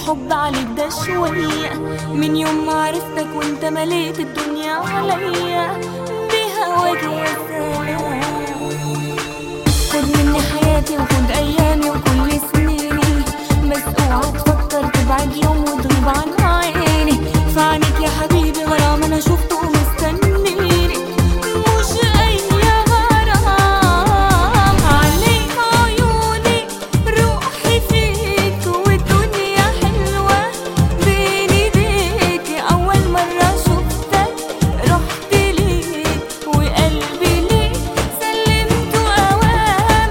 الحب عليك ده شوية من يوم ما عرفتك وانت مليت الدنيا عليا بهواك يا سلام خد مني حياتي وخد ايامي وكل سنيني بس اوعى تفكر تبعد يوم وتغيب عن عيني في عينيك يا حبيبي غرام انا شفته ومستنيني مش اي غرام عليك عيوني روحي فيك والدنيا حلوة بين ايديك اول مرة شفتك رحت ليك وقلبي ليك سلمته اوام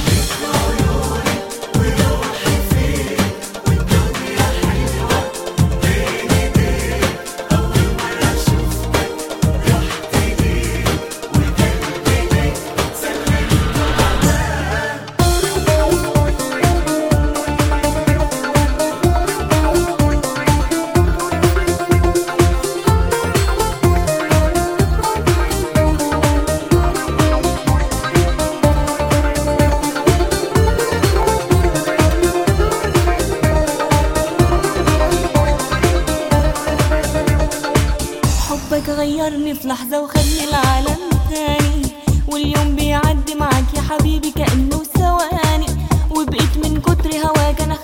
حبك غيرني في لحظة وخدني لعالم تاني واليوم بيعدي معاك يا حبيبي كأنه ثواني وبقيت من كتر هواك أنا